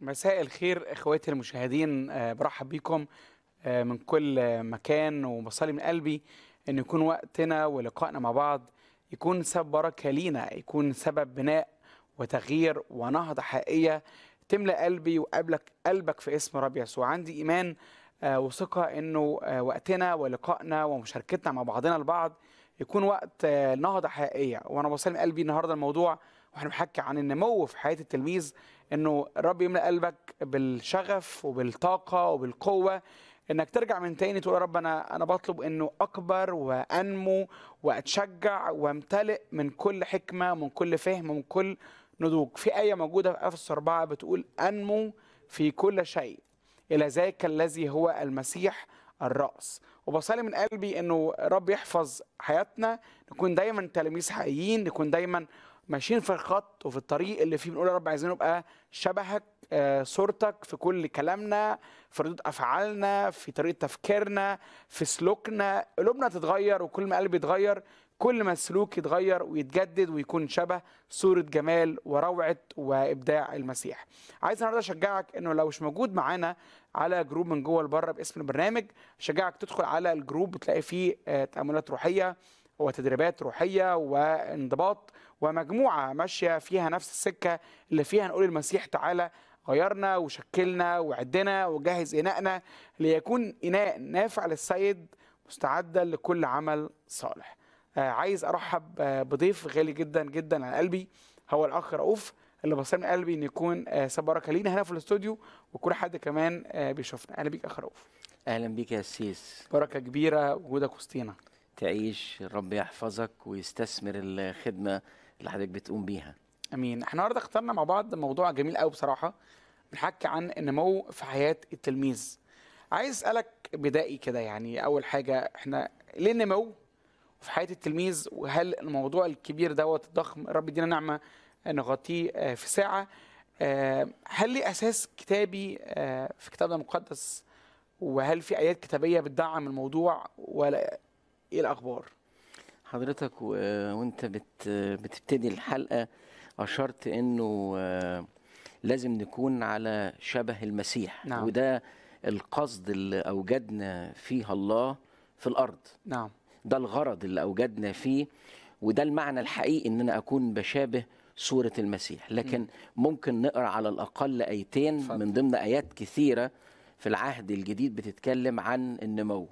مساء الخير اخواتي المشاهدين آه، برحب بيكم آه، من كل آه، مكان وبصلي من قلبي ان يكون وقتنا ولقائنا مع بعض يكون سبب بركه لينا يكون سبب بناء وتغيير ونهضه حقيقيه تملى قلبي وقلبك قلبك في اسم رب يسوع عندي ايمان آه، وثقه انه آه، وقتنا ولقائنا ومشاركتنا مع بعضنا البعض يكون وقت آه، نهضه حقيقيه وانا بصلي من قلبي النهارده الموضوع واحنا بنحكي عن النمو في حياه التلميذ انه الرب يملأ قلبك بالشغف وبالطاقه وبالقوه انك ترجع من تاني تقول يا رب انا انا بطلب انه اكبر وانمو واتشجع وامتلئ من كل حكمه ومن كل فهم ومن كل نضوج في ايه موجوده في افسس 4 بتقول انمو في كل شيء الى ذاك الذي هو المسيح الراس وبصلي من قلبي انه رب يحفظ حياتنا نكون دايما تلاميذ حقيقيين نكون دايما ماشيين في الخط وفي الطريق اللي فيه بنقول يا رب عايزين نبقى شبهك آه، صورتك في كل كلامنا في ردود افعالنا في طريقه تفكيرنا في سلوكنا قلوبنا تتغير وكل ما قلبي يتغير كل ما السلوك يتغير ويتجدد ويكون شبه صورة جمال وروعة وإبداع المسيح عايز النهارده أشجعك إنه لو مش موجود معانا على جروب من جوه لبره باسم البرنامج أشجعك تدخل على الجروب بتلاقي فيه آه، تأملات روحية وتدريبات روحية وانضباط ومجموعة ماشية فيها نفس السكة اللي فيها نقول المسيح تعالى غيرنا وشكلنا وعدنا وجهز إناءنا ليكون إناء نافع للسيد مستعدا لكل عمل صالح آه، عايز ارحب آه، بضيف غالي جدا جدا على قلبي هو الاخ رؤوف اللي بصير من قلبي ان يكون آه، سبب بركه لينا هنا في الاستوديو وكل حد كمان آه، بيشوفنا اهلا بيك اخ رؤوف اهلا بيك يا سيس بركه كبيره وجودك وسطينا تعيش الرب يحفظك ويستثمر الخدمه اللي حضرتك بتقوم بيها امين احنا النهارده اخترنا مع بعض موضوع جميل قوي بصراحه بنحكي عن النمو في حياه التلميذ عايز اسالك بدائي كده يعني اول حاجه احنا ليه النمو في حياه التلميذ وهل الموضوع الكبير دوت الضخم رب يدينا نعمه نغطيه آه، في ساعه آه، هل ليه اساس كتابي آه، في كتابنا المقدس وهل في ايات كتابيه بتدعم الموضوع ولا ايه الاخبار حضرتك و... وانت بت... بتبتدي الحلقه اشرت انه آه، لازم نكون على شبه المسيح نعم. وده القصد اللي اوجدنا فيه الله في الارض نعم ده الغرض اللي اوجدنا فيه وده المعنى الحقيقي ان انا اكون بشابه صورة المسيح لكن ممكن نقرا على الاقل ايتين اتفضل. من ضمن ايات كثيرة في العهد الجديد بتتكلم عن النمو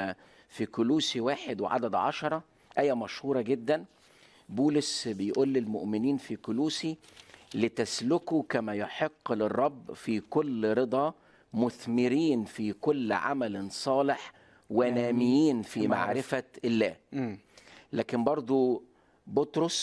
ففي كلوسي واحد وعدد عشرة آية مشهورة جدا بولس بيقول للمؤمنين في كلوسي لتسلكوا كما يحق للرب في كل رضا مثمرين في كل عمل صالح وناميين في في معرفة. معرفة الله امم لكن برضو بطرس